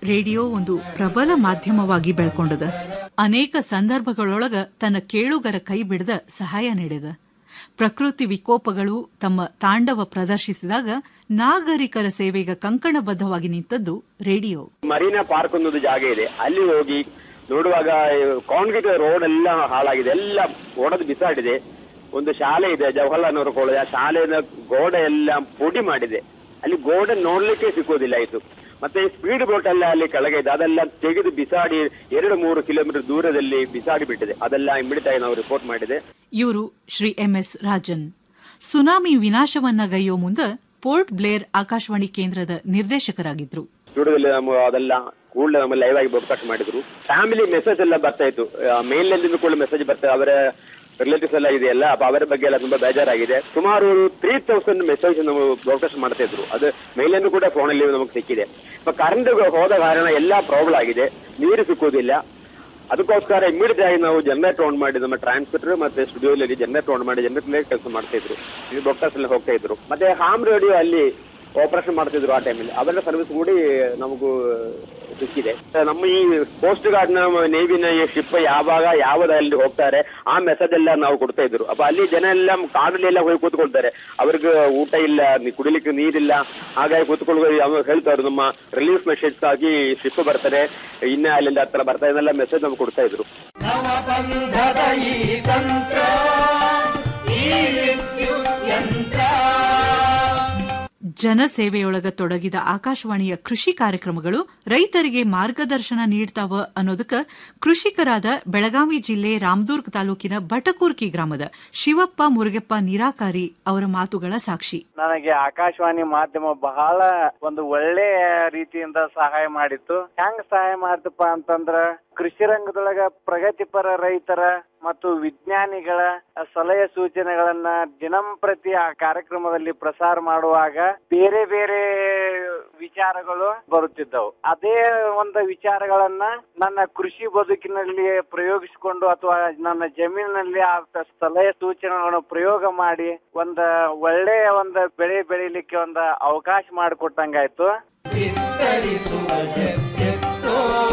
radio ಒಂದು ಪ್ರಬಲ ಮಾಧ್ಯಮವಾಗಿ ಬೆಳ್ಕೊಂಡದ ಅನೇಕ ಸಂದರ್ಭಗಳೊಳಗ ತನ್ನ ಕೇಳುಗರ ಕೈ ಬಿಡದ ಸಹಾಯ ನೀಡಿದ ಪ್ರಕೃತಿ ವಿಕೋಪಗಳು ತಮ್ಮ ತಾಂಡವ ಪ್ರದರ್ಶಿಸಿದಾಗ ನಾಗರಿಕರ ಸೇವೆಗೆ ಕಂಕಣಬದ್ಧವಾಗಿ ನಿಂತದ್ದು ರೇಡಿಯೋ ಮರೀನಾ ಪಾರ್ಕ್ ಅನ್ನೋದು ಜಾಗ ಇದೆ ಅಲ್ಲಿ ಹೋಗಿ ನೋಡುವಾಗ ಕಾಂಕ್ರೀಟ್ ರೋಡ್ ಎಲ್ಲ ಹಾಳಾಗಿದೆ ಎಲ್ಲ ಒಡೆದು ಬಿಸಾಡಿದೆ ಒಂದು ಶಾಲೆ ಇದೆ ಜವಾಹರ್ಲಾಲ್ ನೆಹರು ಕಾಲೇಜ್ ಆ ಶಾಲೆಯ ಗೋಡೆ ಎಲ್ಲ ಪುಡಿ ಮಾಡಿದೆ ಅಲ್ಲಿ ಗೋಡೆ ನೋಡ್ಲಿಕ್ಕೆ ಸಿಕ್ಕೋದಿಲ್ಲ ಆಯ್ತು ಮತ್ತೆ ಸ್ಪೀಡ್ ಬೋಟ್ ಎಲ್ಲ ಅಲ್ಲಿ ಕೆಳಗೆ ಇದೆ ಅದೆಲ್ಲ ತೆಗೆದು ಬಿಸಾಡಿ ಎರಡು ಮೂರು ಕಿಲೋಮೀಟರ್ ದೂರದಲ್ಲಿ ಬಿಸಾಡಿ ಬಿಟ್ಟಿದೆ ಅದೆಲ್ಲ ಇಮಿಡಿಯೇಟ್ ಆಗಿ ನಾವು ರಿಪೋರ್ಟ್ ಮಾಡಿದೆ ಇವರು ಶ್ರೀ ಎಂಎಸ್ ರಾಜನ್ ಸುನಾಮಿ ವಿನಾಶವನ್ನ ಗೈಯೋ ಮುಂದ ಪೋರ್ಟ್ ಬ್ಲೇರ್ ಆಕಾಶವಾಣಿ ಕೇಂದ್ರದ ನಿರ್ದೇಶಕರಾಗಿದ್ರು ಸ್ಟುಡಿಯೋದಲ್ಲಿ ನಮ್ಮ ಅದೆಲ್ಲ ಕೂಡಲೇ ನಮ್ಮ ಲೈವ್ ಆಗಿ ಬ್ರಾಡ್ಕಾಸ್ಟ್ ಮಾಡಿದ್ರು ಫ್ಯಾಮಿಲಿ ಮೆಸೇಜ್ ಎಲ್ಲ ಬರ್ತಾ ಇತ್ತು ಮೇಲ್ನಿಂದ ಕೂಡ ಮೆಸೇಜ್ ಬರ್ತಾ ಅವರ ರಿಲೇಟಿವ್ಸ್ ಎಲ್ಲ ಇದೆಯಲ್ಲ ಅಪ್ಪ ಅವರ ಬಗ್ಗೆ ಎಲ್ಲ ತುಂಬಾ ಬೇಜಾರಾಗಿದೆ ಸುಮಾರು ತ್ರೀ ತೌಸಂಡ್ ಮೆಸೇಜ್ ನಾವು ಬ್ರಾಡ್ಕಾಸ್ಟ್ ಮಾಡ್ತಾ ಇದ್ರು ಅದು ಮೇಲಿಂದ ಕೂಡ ಫೋನಲ್ಲಿ ನಮಗೆ ಸಿಕ್ಕಿದೆ ಇപ്പൊ ಕರೆಂಟ್ ಹೋದ ಕಾರಣ ಎಲ್ಲ ಪ್ರಾಬ್ಲಮ್ ಆಗಿದೆ ನೀರು ಸಿಕ್ಕುವುದಿಲ್ಲ ಅದಕ್ಕೋಸ್ಕರ ಇಮಿಡಿಯೇಟ್ ಆಗಿ ನಾವು ಜನರೇಟರ್ ಆನ್ ಮಾಡಿ ನಮ್ಮ ಟ್ರಾನ್ಸ್ಮಿಟರ್ ಮತ್ತೆ ಸ್ಟುಡಿಯೋದಲ್ಲಿ ಜನರೇಟರ್ ಆನ್ ಮಾಡಿ ಜನರೇಟರ್ ಕೆಲಸ ಮಾಡ್ತಾ ಇದ್ರು ಇದು ಬ್ರಾಡ್ಕಾಸ್ಟ್ ಎಲ್ಲ ಹೋಗ್ತಾ ಇದ್ರು ಮತ್ತೆ ಹಾಮ್ ರೇಡಿಯೋ ಅಲ್ಲಿ ಆಪರೇಷನ್ ಮಾಡ್ತಿದ್ರು ಆ ಟೈಮಲ್ಲಿ ಅವೆಲ್ಲ ಸರ್ವಿಸ್ ಕೂಡಿ ನಮಗೂ ಸಿಕ್ಕಿದೆ ನಮ್ಮ ಈ ಕೋಸ್ಟ್ ಗಾರ್ಡ್ ನ ನೇವಿನ ಈ ಶಿಪ್ ಯಾವಾಗ ಯಾವ್ದಲ್ಲಿ ಹೋಗ್ತಾರೆ ಆ ಮೆಸೇಜ್ ಎಲ್ಲ ನಾವು ಕೊಡ್ತಾ ಇದ್ರು ಅപ്പൊ ಅಲ್ಲಿ ಜನ ಎಲ್ಲ ಕಾಡಲ್ಲಿ ಎಲ್ಲ ಹೋಗಿ ಕೂತ್ಕೊಳ್ತಾರೆ ಅವ್ರಿಗೆ ಊಟ ಇಲ್ಲ ನಿ- ಕುಡಿಲಿಕ್ಕೆ ನೀರಿಲ್ಲ ಹಾಗಾಗಿ ಕೂತ್ಕೊಳ್ಳುವ ಅವ್ರು ಹೇಳ್ತಾರೆ ನಮ್ಮ ರಿಲೀಫ್ ಮೆಸೇಜ್ ಆಗಿ ಶಿಪ್ ಬರ್ತಾರೆ ಇನ್ನ ಅಲ್ಲಿಂದ ಹತ್ರ ಬರ್ತಾ ಇದೆಲ್ಲ ಮೆಸೇಜ್ ನಮ್ಗೆ ಕೊಡ್ತಾ ಇದ್ರು ನವಬಂಧದ ಈ ತಂತ್ರ ಈ ವಿದ್ಯುತ್ ಯಂತ್ರ ಜನಸೇವೆಯೊಳಗ ತೊಡಗಿದ ಆಕಾಶವಾಣಿಯ ಕೃಷಿ ಕಾರ್ಯಕ್ರಮಗಳು ರೈತರಿಗೆ ಮಾರ್ಗದರ್ಶನ ನೀಡ್ತಾವ ಅನ್ನೋದಕ್ಕ ಕೃಷಿಕರಾದ ಬೆಳಗಾವಿ ಜಿಲ್ಲೆ ರಾಮದುರ್ಗ್ ತಾಲೂಕಿನ ಬಟಕೂರ್ಕಿ ಗ್ರಾಮದ ಶಿವಪ್ಪ ಮುರುಗಪ್ಪ ನಿರಾಕಾರಿ ಅವರ ಮಾತುಗಳ ಸಾಕ್ಷಿ ನನಗೆ ಆಕಾಶವಾಣಿ ಮಾಧ್ಯಮ ಬಹಳ ಒಂದು ಒಳ್ಳೆಯ ರೀತಿಯಿಂದ ಸಹಾಯ ಮಾಡಿತ್ತು ಹೆಂಗ್ ಸಹಾಯ ಮಾಡ್ತಪ್ಪ ಅಂತಂದ್ರ ಕೃಷಿ ರಂಗದೊಳಗ ಪ್ರಗತಿಪರ ರೈತರ ಮತ್ತು ವಿಜ್ಞಾನಿಗಳ ಸಲಹೆ ಸೂಚನೆಗಳನ್ನ ದಿನಂಪ್ರತಿ ಆ ಕಾರ್ಯಕ್ರಮದಲ್ಲಿ ಪ್ರಸಾರ ಮಾಡುವಾಗ ಬೇರೆ ಬೇರೆ ವಿಚಾರಗಳು ಬರುತ್ತಿದ್ದವು ಅದೇ ಒಂದು ವಿಚಾರಗಳನ್ನ ನನ್ನ ಕೃಷಿ ಬದುಕಿನಲ್ಲಿ ಪ್ರಯೋಗಿಸಿಕೊಂಡು ಅಥವಾ ನನ್ನ ಜಮೀನಿನಲ್ಲಿ ಆ ಸಲಹೆ ಸೂಚನೆಗಳನ್ನು ಪ್ರಯೋಗ ಮಾಡಿ ಒಂದ ಒಳ್ಳೆಯ ಒಂದು ಬೆಳೆ ಬೆಳಿಲಿಕ್ಕೆ ಒಂದು ಅವಕಾಶ ಮಾಡಿಕೊಟ್ಟಂಗಾಯ್ತು ಬಿತ್ತರಿಸುವ ಜಗತ್ತೋ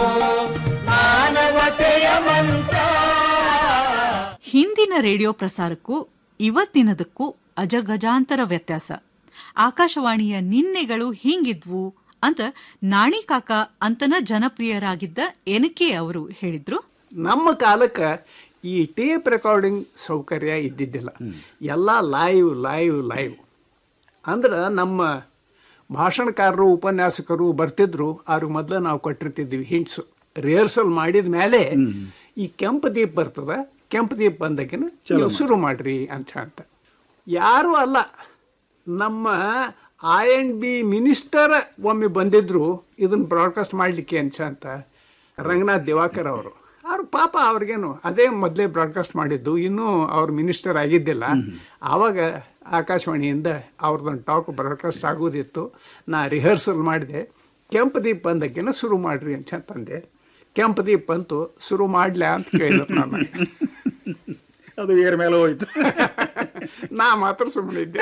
ಮಾನವತೆಯ ಮಂತ್ರ ಹಿಂದಿನ ರೇಡಿಯೋ ಪ್ರಸಾರಕ್ಕೂ ಇವತ್ತಿನದಕ್ಕೂ ಅಜಗಜಾಂತರ ವ್ಯತ್ಯಾಸ ಆಕಾಶವಾಣಿಯ ನಿನ್ನೆಗಳು ಹಿಂಗಿದ್ವು ಅಂತ ನಾಣಿ ಕಾಕ ಅಂತನ ಜನಪ್ರಿಯರಾಗಿದ್ದ ಎನಕೆ ಅವರು ಹೇಳಿದ್ರು ನಮ್ಮ ಕಾಲಕ್ಕೆ ಈ ಟೇಪ್ ರೆಕಾರ್ಡಿಂಗ್ ಸೌಕರ್ಯ ಇದ್ದಿದ್ದಿಲ್ಲ ಎಲ್ಲ ಲೈವ್ ಲೈವ್ ಲೈವ್ ಅಂದ್ರೆ ನಮ್ಮ ಭಾಷಣಕಾರರು ಉಪನ್ಯಾಸಕರು ಬರ್ತಿದ್ರು ಅವ್ರಿಗೆ ಮೊದಲು ನಾವು ಕೊಟ್ಟಿರ್ತಿದ್ವಿ ಹಿಂಟ್ಸು ರಿಹರ್ಸಲ್ ಮಾಡಿದ ಮೇಲೆ ಈ ಕೆಂಪು ದೀಪ ಬರ್ತದ ಕೆಂಪು ದೀಪ ಬಂದಕಿನ ನೀವು ಶುರು ಮಾಡ್ರಿ ಅಂತ ಅಂತ ಯಾರೂ ಅಲ್ಲ ನಮ್ಮ ಐ ಅಂಡ್ ಬಿ ಮಿನಿಸ್ಟರ್ ಒಮ್ಮೆ ಬಂದಿದ್ರು ಇದನ್ನ ಬ್ರಾಡ್ಕಾಸ್ಟ್ ಮಾಡಲಿಕ್ಕೆ ಅಂತ ಅಂತ ರಂಗನಾಥ್ ದಿವಾಕರ್ ಅವರು ಅವ್ರು ಪಾಪ ಅವ್ರಿಗೇನು ಅದೇ ಮೊದಲೇ ಬ್ರಾಡ್ಕಾಸ್ಟ್ ಮಾಡಿದ್ದು ಇನ್ನೂ ಅವ್ರು ಮಿನಿಸ್ಟರ್ ಆಗಿದ್ದಿಲ್ಲ ಆವಾಗ ಆಕಾಶವಾಣಿಯಿಂದ ಅವ್ರದ್ದೊಂದು ಟಾಕ್ ಬ್ರಾಡ್ಕಾಸ್ಟ್ ಆಗೋದಿತ್ತು ನಾ ರಿಹರ್ಸಲ್ ಮಾಡಿದೆ ಕೆಂಪು ದೀಪ ಬಂದಕ್ಕಿನ ಶುರು ಮಾಡ್ರಿ ಅಂತ ಅಂತಂದೆ ಕೆಂಪು ದೀಪ ಬಂತು ಶುರು ಮಾಡ್ಲಾ ಅಂತ ಕೇಳಿದ್ರು ನಾನು ಅದು ಏರ್ ಮೇಲೆ ಹೋಯ್ತು ನಾ ಮಾತ್ರ ಸುಮ್ಮನೆ ಇದ್ದೆ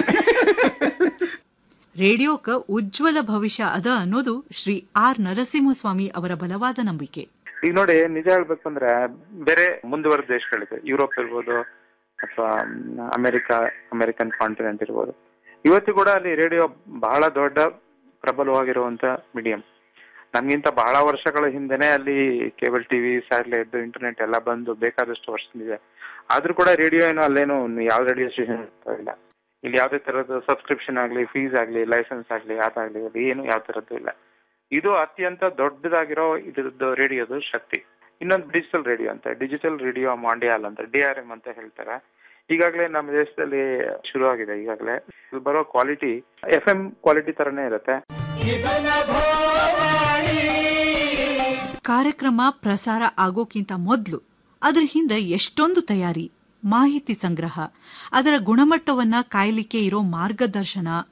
ರೇಡಿಯೋಕ ಉಜ್ವಲ ಭವಿಷ್ಯ ಅದ ಅನ್ನೋದು ಶ್ರೀ ಆರ್ ನರಸಿಂಹಸ್ವಾಮಿ ಅವರ ಬಲವಾದ ನಂಬಿಕೆ ಈಗ ನೋಡಿ ನಿಜ ಹೇಳ್ಬೇಕಂದ್ರೆ ಬೇರೆ ಮುಂದುವರೆದ ದೇಶಗಳಿದೆ ಯುರೋಪ್ ಇರ್ಬೋದು ಅಥವಾ ಅಮೆರಿಕ ಅಮೆರಿಕನ್ ಕಾಂಟಿನೆಂಟ್ ಇರ್ಬೋದು ಇವತ್ತು ಕೂಡ ಅಲ್ಲಿ ರೇಡಿಯೋ ಬಹಳ ದೊಡ್ಡ ಪ್ರಬಲವಾಗಿರುವಂತ ಮೀಡಿಯಂ ನಮ್ಗಿಂತ ಬಹಳ ವರ್ಷಗಳ ಹಿಂದೆನೆ ಅಲ್ಲಿ ಕೇಬಲ್ ಟಿವಿ ಸ್ಯಾಟಲೈಟ್ ಇಂಟರ್ನೆಟ್ ಎಲ್ಲ ಬಂದು ಬೇಕಾದಷ್ಟು ವರ್ಷದಿದೆ ಆದ್ರೂ ಕೂಡ ರೇಡಿಯೋ ಏನೋ ಅಲ್ಲೇನು ಯಾವ ರೇಡಿಯೋ ಸ್ಟೇಷನ್ ಇಲ್ಲ ಇಲ್ಲಿ ಯಾವುದೇ ತರದ್ದು ಸಬ್ಸ್ಕ್ರಿಪ್ಷನ್ ಆಗ್ಲಿ ಫೀಸ್ ಆಗ್ಲಿ ಲೈಸೆನ್ಸ್ ಆಗ್ಲಿ ಅದಾಗ್ಲಿ ಅದು ಏನು ಯಾವ ತರದ್ದು ಇಲ್ಲ ಇದು ಅತ್ಯಂತ ದೊಡ್ಡದಾಗಿರೋ ಇದ್ರದ್ದು ರೇಡಿಯೋದು ಶಕ್ತಿ ಇನ್ನೊಂದು ಡಿಜಿಟಲ್ ರೇಡಿಯೋ ಅಂತ ಡಿಜಿಟಲ್ ರೇಡಿಯೋ ಮಾಂಡಿಯಾಲ್ ಅಂತ ಡಿ ಆರ್ ಎಂ ಅಂತ ಹೇಳ್ತಾರೆ ಈಗಾಗಲೇ ನಮ್ಮ ದೇಶದಲ್ಲಿ ಶುರು ಆಗಿದೆ ಈಗಾಗಲೇ ಇದು ಬರೋ ಕ್ವಾಲಿಟಿ ಎಫ್ ಎಂ ಕ್ವಾಲಿಟಿ ತರನೇ ಇರುತ್ತೆ ಇದನ ಭೋವಾಣಿ ಕಾರ್ಯಕ್ರಮ ಪ್ರಸಾರ ಆಗೋಕ್ಕಿಂತ ಮೊದಲು ಅದರ ಹಿಂದೆ ಎಷ್ಟೊಂದು ತಯಾರಿ ಮಾಹಿತಿ ಸಂಗ್ರಹ ಅದರ ಗುಣಮಟ್ಟವನ್ನ ಕಾಯಲಿಕ್ಕೆ ಇರೋ ಮಾರ್ಗದರ್ಶನ